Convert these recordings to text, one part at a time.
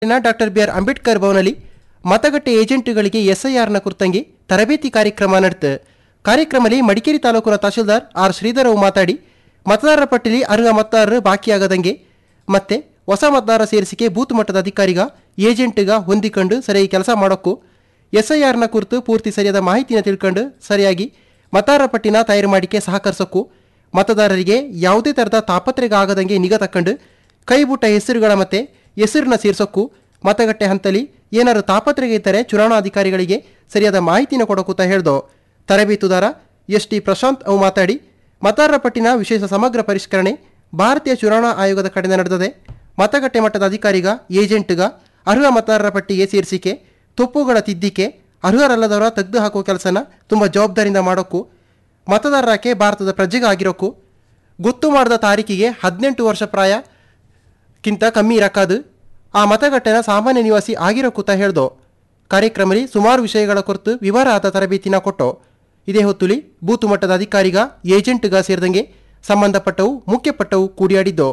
doctor B R Ambedkar ಭವನಲ್ಲಿ ಮತಗಟ್ಟೆ ಏಜೆಂಟ್ಗಳಿಗೆ ಎಸ್ಐಆರ್ನ ಕುರಿತಂಗೆ ತರಬೇತಿ ಕಾರ್ಯಕ್ರಮ ನಡೆತು ಕಾರ್ಯಕ್ರಮದಲ್ಲಿ ಮಡಿಕೇರಿ ತಾಲೂಕಿನ ತಹಶೀಲ್ದಾರ್ ಆರ್ ಶ್ರೀಧರವು ಮಾತಾಡಿ ಮತದಾರರ ಪಟ್ಟಿಲಿ ಅರ್ಹ ಮತದಾರರು ಬಾಕಿಯಾಗದಂಗೆ ಮತ್ತೆ ಹೊಸ ಮತದಾರ ಸೇರಿಸಿಕೆ ಬೂತ್ ಮಟ್ಟದ ಅಧಿಕಾರಿಗ ಏಜೆಂಟ್ಗ ಹೊಂದಿಕೊಂಡು ಸರಿಯಾಗಿ ಕೆಲಸ ಮಾಡೋಕ್ಕೂ ಎಸ್ಐಆರ್ನ ಕುರಿತು ಪೂರ್ತಿ ಸರಿಯಾದ ಮಾಹಿತಿನ ತಿಳ್ಕೊಂಡು ಸರಿಯಾಗಿ ಮತದಾರರ ಪಟ್ಟಿನ ತಯಾರು ಮಾಡಿಕೆ ಸಹಕರಿಸೋಕ್ಕೂ ಮತದಾರರಿಗೆ ಯಾವುದೇ ಥರದ ತಾಪತ್ರೆಗೆ ಆಗದಂಗೆ ನಿಗಾ ತಕೊಂಡು ಕೈಬುಟ್ಟ ಹೆಸರುಗಳ ಮತ್ತೆ ಹೆಸರನ್ನ ಸೇರ್ಸೋಕ್ಕೂ ಮತಗಟ್ಟೆ ಹಂತಲಿ ಏನಾದ್ರು ತಾಪತ್ರೆಗೆ ಇದ್ದರೆ ಚುನಾವಣಾಧಿಕಾರಿಗಳಿಗೆ ಸರಿಯಾದ ಮಾಹಿತಿನ ಕೊಡೋಕೂತ ಹೇಳ್ದೋ ತರಬೇತುದಾರ ಎಸ್ ಟಿ ಪ್ರಶಾಂತ್ ಅವು ಮಾತಾಡಿ ಮತದಾರರ ಪಟ್ಟಿನ ವಿಶೇಷ ಸಮಗ್ರ ಪರಿಷ್ಕರಣೆ ಭಾರತೀಯ ಚುನಾವಣಾ ಆಯೋಗದ ಕಡೆಯಿಂದ ನಡೆದಿದೆ ಮತಗಟ್ಟೆ ಮಟ್ಟದ ಅಧಿಕಾರಿಗ ಏಜೆಂಟ್ಗ ಅರ್ಹ ಮತದಾರರ ಪಟ್ಟಿಗೆ ಸೇರಿಸಿಕೆ ತುಪ್ಪುಗಳ ತಿದ್ದಿಕೆ ಅರ್ಹರಲ್ಲದವರ ತೆಗೆದು ಹಾಕುವ ಕೆಲಸನ ತುಂಬ ಜವಾಬ್ದಾರಿಯಿಂದ ಮಾಡೋಕ್ಕೂ ಮತದಾರರಕ್ಕೆ ಭಾರತದ ಪ್ರಜೆಗೆ ಆಗಿರೋಕ್ಕೂ ಗೊತ್ತು ಮಾಡಿದ ತಾರೀಕಿಗೆ ಹದಿನೆಂಟು ವರ್ಷ ಪ್ರಾಯಕ್ಕಿಂತ ಕಮ್ಮಿ ಇರಕ್ಕಾದು ಆ ಮತಗಟ್ಟೆನ ಸಾಮಾನ್ಯ ನಿವಾಸಿ ಆಗಿರೋ ಕೂತ ಹೇಳ್ದೋ ಕಾರ್ಯಕ್ರಮದಲ್ಲಿ ಸುಮಾರು ವಿಷಯಗಳ ಕುರಿತು ವಿವರ ಆದ ತರಬೇತಿನ ಕೊಟ್ಟೋ ಇದೇ ಹೊತ್ತುಲಿ ಬೂತು ಮಟ್ಟದ ಅಧಿಕಾರಿಗ ಏಜೆಂಟ್ಗ ಸೇರಿದಂಗೆ ಸಂಬಂಧಪಟ್ಟವು ಮುಖ್ಯಪಟ್ಟವು ಕೂಡಿಯಾಡಿದ್ದೋ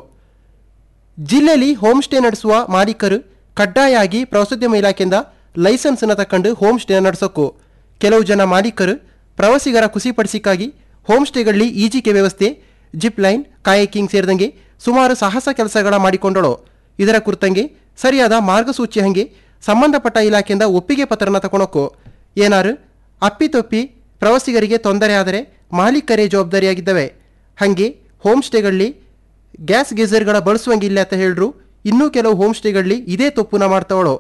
ಜಿಲ್ಲೆಯಲ್ಲಿ ಹೋಮ್ ಸ್ಟೇ ನಡೆಸುವ ಮಾಲೀಕರು ಕಡ್ಡಾಯಾಗಿ ಪ್ರವಾಸೋದ್ಯಮ ಇಲಾಖೆಯಿಂದ ಲೈಸೆನ್ಸ್ನ ತಕೊಂಡು ಹೋಮ್ ಸ್ಟೇ ನಡೆಸೋಕು ಕೆಲವು ಜನ ಮಾಲೀಕರು ಪ್ರವಾಸಿಗರ ಖುಷಿಪಡಿಸಿಕ್ಕಾಗಿ ಹೋಮ್ ಸ್ಟೇಗಳಲ್ಲಿ ಈಜಿಕೆ ವ್ಯವಸ್ಥೆ ಜಿಪ್ ಲೈನ್ ಕಾಯಕಿಂಗ್ ಸೇರಿದಂಗೆ ಸುಮಾರು ಸಾಹಸ ಕೆಲಸಗಳ ಮಾಡಿಕೊಂಡಳು ಇದರ ಕುರಿತಂಗೆ ಸರಿಯಾದ ಮಾರ್ಗಸೂಚಿ ಹಂಗೆ ಸಂಬಂಧಪಟ್ಟ ಇಲಾಖೆಯಿಂದ ಒಪ್ಪಿಗೆ ಪತ್ರನ ತಗೊಳಕ್ಕೋ ಏನಾರು ಅಪ್ಪಿತೊಪ್ಪಿ ಪ್ರವಾಸಿಗರಿಗೆ ತೊಂದರೆ ಆದರೆ ಮಾಲೀಕರೇ ಜವಾಬ್ದಾರಿಯಾಗಿದ್ದವೆ ಹಾಗೆ ಹೋಮ್ ಸ್ಟೇಗಳಲ್ಲಿ ಗ್ಯಾಸ್ ಗೀಸರ್ಗಳ ಬಳಸುವಂಗಿಲ್ಲ ಅಂತ ಹೇಳ್ರು ಇನ್ನೂ ಕೆಲವು ಹೋಮ್ ಸ್ಟೇಗಳಲ್ಲಿ ಇದೇ ತಪ್ಪುನ ಮಾಡ್ತಾವಳು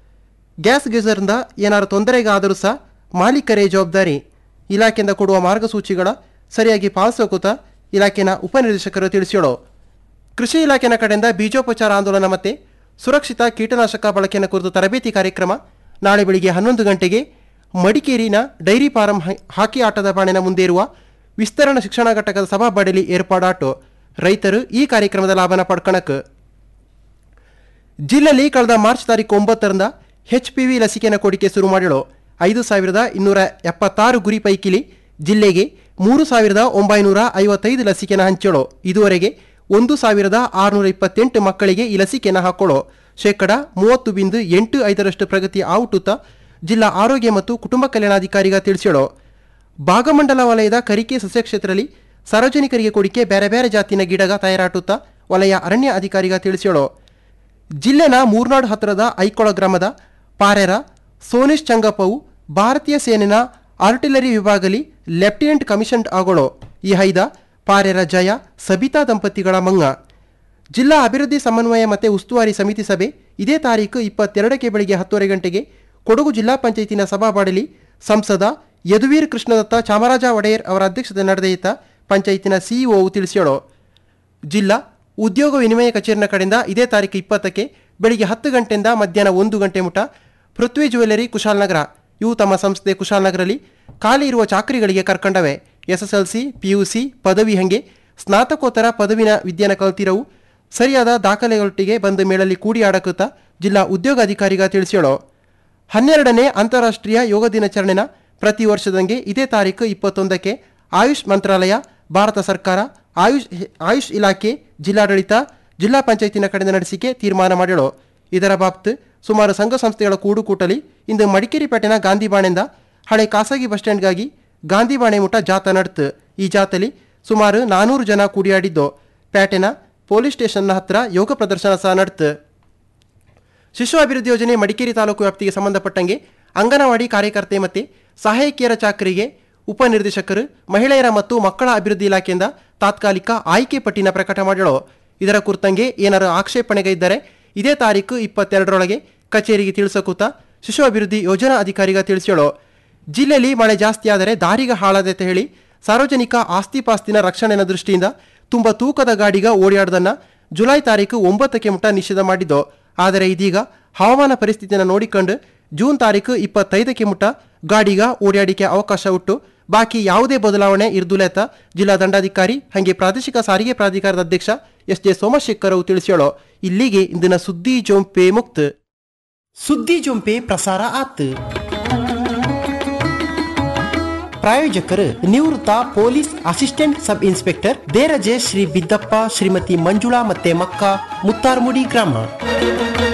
ಗ್ಯಾಸ್ ಗೀಸರ್ನಿಂದ ಏನಾರು ತೊಂದರೆಗೆ ಆದರೂ ಸಹ ಮಾಲೀಕರೇ ಜವಾಬ್ದಾರಿ ಇಲಾಖೆಯಿಂದ ಕೊಡುವ ಮಾರ್ಗಸೂಚಿಗಳ ಸರಿಯಾಗಿ ಪಾಲಿಸೋಕೂತ ಇಲಾಖೆನ ಉಪನಿರ್ದೇಶಕರು ತಿಳಿಸ್ಯೋಳು ಕೃಷಿ ಇಲಾಖೆನ ಕಡೆಯಿಂದ ಬೀಜೋಪಚಾರ ಆಂದೋಲನ ಮತ್ತು ಸುರಕ್ಷಿತ ಕೀಟನಾಶಕ ಬಳಕೆಯ ಕುರಿತು ತರಬೇತಿ ಕಾರ್ಯಕ್ರಮ ನಾಳೆ ಬೆಳಿಗ್ಗೆ ಹನ್ನೊಂದು ಗಂಟೆಗೆ ಮಡಿಕೇರಿನ ಡೈರಿ ಫಾರಂ ಹಾ- ಹಾಕಿ ಆಟದ ಬಾಣಿನ ಮುಂದೆ ಇರುವ ವಿಸ್ತರಣಾ ಶಿಕ್ಷಣ ಘಟಕದ ಸಭಾಬಾಡಿಲಿ ಏರ್ಪಾಡಾಟು ರೈತರು ಈ ಕಾರ್ಯಕ್ರಮದ ಲಾಭನ ಪಡ್ಕಣಕ್ಕೆ ಜಿಲ್ಲೆಯಲ್ಲಿ ಕಳೆದ ಮಾರ್ಚ್ ತಾರೀಕು ಒಂಬತ್ತರಿಂದ ಎಚ್ ಪಿ ವಿ ಲಸಿಕೆನ ಕೊಡಿಕೆ ಶುರು ಮಾಡಿಳು ಐದು ಸಾವಿರದ ಇನ್ನೂರ ಎಪ್ಪತ್ತಾರು ಗುರಿ ಪೈಕಿಲಿ ಜಿಲ್ಲೆಗೆ ಮೂರು ಸಾವಿರದ ಒಂಬೈನೂರ ಐವತ್ತೈದು ಲಸಿಕೆನ ಹಂಚೋಳು ಇದುವರೆಗೆ ಒಂದು ಸಾವಿರದ ಆರುನೂರ ಇಪ್ಪತ್ತೆಂಟು ಮಕ್ಕಳಿಗೆ ಈ ಲಸಿಕೆನ ಹಾಕೊಳ್ಳೋ ಶೇಕಡ ಮೂವತ್ತು ಬಿಂದು ಎಂಟು ಐದರಷ್ಟು ಪ್ರಗತಿ ಆವುಟುತ್ತ ಜಿಲ್ಲಾ ಆರೋಗ್ಯ ಮತ್ತು ಕುಟುಂಬ ಕಲ್ಯಾಣಾಧಿಕಾರಿಗ ತಿಳಿಸ್ಯೋಳು ಭಾಗಮಂಡಲ ವಲಯದ ಕರಿಕೆ ಸಸ್ಯ ಕ್ಷೇತ್ರದಲ್ಲಿ ಸಾರ್ವಜನಿಕರಿಗೆ ಕೊಡಿಕೆ ಬೇರೆ ಬೇರೆ ಜಾತಿನ ಗಿಡಗ ತಯಾರಾಟುತ್ತಾ ವಲಯ ಅರಣ್ಯ ಅಧಿಕಾರಿಗ ತಿಳಿಸ್ಯೋಳು ಜಿಲ್ಲೆನ ಮೂರ್ನಾಡು ಹತ್ತಿರದ ಐಕೊಳ ಗ್ರಾಮದ ಪಾರೆರ ಸೋನೇಶ್ ಚಂಗಪ್ಪವು ಭಾರತೀಯ ಸೇನೆನ ಆರ್ಟಿಲರಿ ವಿಭಾಗಲಿ ಲೆಫ್ಟಿನೆಂಟ್ ಕಮಿಷನ್ ಆಗೋಳು ಈ ಹೈದ ಪಾರೆರ ಜಯ ಸಬಿತಾ ದಂಪತಿಗಳ ಮಂಗ ಜಿಲ್ಲಾ ಅಭಿವೃದ್ಧಿ ಸಮನ್ವಯ ಮತ್ತು ಉಸ್ತುವಾರಿ ಸಮಿತಿ ಸಭೆ ಇದೇ ತಾರೀಕು ಇಪ್ಪತ್ತೆರಡಕ್ಕೆ ಬೆಳಿಗ್ಗೆ ಹತ್ತುವರೆ ಗಂಟೆಗೆ ಕೊಡಗು ಜಿಲ್ಲಾ ಪಂಚಾಯತಿನ ಸಭಾಬಾಡಲಿ ಸಂಸದ ಯದುವೀರ್ ಕೃಷ್ಣದತ್ತ ಚಾಮರಾಜ ಒಡೆಯರ್ ಅವರ ಅಧ್ಯಕ್ಷತೆ ನಡೆದಯಿತ ಪಂಚಾಯತಿನ ಸಿಇಒ ತಿಳಿಸ್ಯೋಳು ಜಿಲ್ಲಾ ಉದ್ಯೋಗ ವಿನಿಮಯ ಕಚೇರಿನ ಕಡೆಯಿಂದ ಇದೇ ತಾರೀಕು ಇಪ್ಪತ್ತಕ್ಕೆ ಬೆಳಿಗ್ಗೆ ಹತ್ತು ಗಂಟೆಯಿಂದ ಮಧ್ಯಾಹ್ನ ಒಂದು ಗಂಟೆ ಮುಟ ಪೃಥ್ವಿ ಜ್ಯುವೆಲರಿ ಕುಶಾಲನಗರ ಇವು ತಮ್ಮ ಸಂಸ್ಥೆ ಕುಶಾಲನಗರಲ್ಲಿ ಖಾಲಿ ಇರುವ ಚಾಕರಿಗಳಿಗೆ ಕರ್ಕೊಂಡವೆ ಎಸ್ಎಸ್ಎಲ್ಸಿ ಪಿಯುಸಿ ಪದವಿ ಹಂಗೆ ಸ್ನಾತಕೋತ್ತರ ಪದವಿನ ವಿದ್ಯಾನ ಕಲ್ತಿರವು ಸರಿಯಾದ ದಾಖಲೆಗಳೊಟ್ಟಿಗೆ ಬಂದು ಮೇಳಲ್ಲಿ ಕೂಡಿ ಆಡಕುತ್ತ ಜಿಲ್ಲಾ ಉದ್ಯೋಗಾಧಿಕಾರಿಗ ತಿಳಿಸ್ಯೋಳು ಹನ್ನೆರಡನೇ ಅಂತಾರಾಷ್ಟ್ರೀಯ ಯೋಗ ದಿನಾಚರಣೆನ ಪ್ರತಿ ವರ್ಷದಂಗೆ ಇದೇ ತಾರೀಕು ಇಪ್ಪತ್ತೊಂದಕ್ಕೆ ಆಯುಷ್ ಮಂತ್ರಾಲಯ ಭಾರತ ಸರ್ಕಾರ ಆಯುಷ್ ಆಯುಷ್ ಇಲಾಖೆ ಜಿಲ್ಲಾಡಳಿತ ಜಿಲ್ಲಾ ಪಂಚಾಯತಿನ ಕಡೆಯಿಂದ ನಡೆಸಿಕೆ ತೀರ್ಮಾನ ಮಾಡ್ಯಳು ಇದರ ಬಾಬ್ತು ಸುಮಾರು ಸಂಘ ಸಂಸ್ಥೆಗಳ ಕೂಡುಕೂಟಲಿ ಇಂದು ಮಡಿಕೇರಿ ಪೇಟೆನ ಗಾಂಧಿಬಾಣೆಯಿಂದ ಹಳೆ ಖಾಸಗಿ ಬಸ್ ಸ್ಟ್ಯಾಂಡ್ಗಾಗಿ ಗಾಂಧಿಬಾಣೆ ಮುಟ ಜಾಥಾ ನಡೆತು ಈ ಜಾಥಲಿ ಸುಮಾರು ನಾನೂರು ಜನ ಕೂಡಿಯಾಡಿದ್ದು ಪೇಟೆನ ಪೊಲೀಸ್ ಸ್ಟೇಷನ್ನ ಹತ್ರ ಯೋಗ ಪ್ರದರ್ಶನ ಸಹ ನಡೆತು ಶಿಶು ಅಭಿವೃದ್ಧಿ ಯೋಜನೆ ಮಡಿಕೇರಿ ತಾಲೂಕು ವ್ಯಾಪ್ತಿಗೆ ಸಂಬಂಧಪಟ್ಟಂಗೆ ಅಂಗನವಾಡಿ ಕಾರ್ಯಕರ್ತೆ ಮತ್ತು ಸಹಾಯಕಿಯರ ಚಾಕರಿಗೆ ಉಪನಿರ್ದೇಶಕರು ಮಹಿಳೆಯರ ಮತ್ತು ಮಕ್ಕಳ ಅಭಿವೃದ್ಧಿ ಇಲಾಖೆಯಿಂದ ತಾತ್ಕಾಲಿಕ ಆಯ್ಕೆ ಪಟ್ಟಿನ ಪ್ರಕಟ ಮಾಡಲು ಇದರ ಕುರಿತಂಗೆ ಏನಾರು ಆಕ್ಷೇಪಣೆಗೆ ಇದ್ದರೆ ಇದೇ ತಾರೀಕು ಇಪ್ಪತ್ತೆರಡರೊಳಗೆ ಕಚೇರಿಗೆ ತಿಳಿಸಕೂತ ಶಿಶು ಅಭಿವೃದ್ಧಿ ಯೋಜನಾ ಅಧಿಕಾರಿಗ ತಿಳಿಸ್ಯೋಳು ಜಿಲ್ಲೆಯಲ್ಲಿ ಮಳೆ ಜಾಸ್ತಿ ಆದರೆ ದಾರಿಗೆ ಹಾಳಾದೆ ಅಂತ ಹೇಳಿ ಸಾರ್ವಜನಿಕ ಆಸ್ತಿ ಪಾಸ್ತಿನ ರಕ್ಷಣೆಯ ದೃಷ್ಟಿಯಿಂದ ತುಂಬ ತೂಕದ ಗಾಡಿಗ ಓಡಾಡೋದನ್ನ ಜುಲೈ ತಾರೀಕು ಒಂಬತ್ತಕ್ಕೆ ಮುಟ ನಿಷೇಧ ಮಾಡಿದ್ದು ಆದರೆ ಇದೀಗ ಹವಾಮಾನ ಪರಿಸ್ಥಿತಿಯನ್ನು ನೋಡಿಕೊಂಡು ಜೂನ್ ತಾರೀಕು ಇಪ್ಪತ್ತೈದಕ್ಕೆ ಮುಟ ಗಾಡಿಗ ಓಡಾಡಿಕೆ ಅವಕಾಶ ಉಟ್ಟು ಬಾಕಿ ಯಾವುದೇ ಬದಲಾವಣೆ ಇರ್ದುಲೆತ ಜಿಲ್ಲಾ ದಂಡಾಧಿಕಾರಿ ಹಾಗೆ ಪ್ರಾದೇಶಿಕ ಸಾರಿಗೆ ಪ್ರಾಧಿಕಾರದ ಅಧ್ಯಕ್ಷ ಎಸ್ ಜೆ ಸೋಮಶೇಖರ್ ಅವರು ತಿಳಿಸ್ಯೋಳು ಇಲ್ಲಿಗೆ ಇಂದಿನ ಸುದ್ದಿ ಜೊಂಪೆ ಮುಕ್ತ ಸುದ್ದಿ ಜೊಂಪೆ ಪ್ರಸಾರ ಆತು ಪ್ರಾಯೋಜಕರು ನಿವೃತ್ತ police assistant sub inspector Deraje Shri Biddappa Shrimati Manjula ಮತ್ತೆ ಮಕ್ಕ ಮುತ್ತಾರ್ಮುಡಿ ಗ್ರಾಮ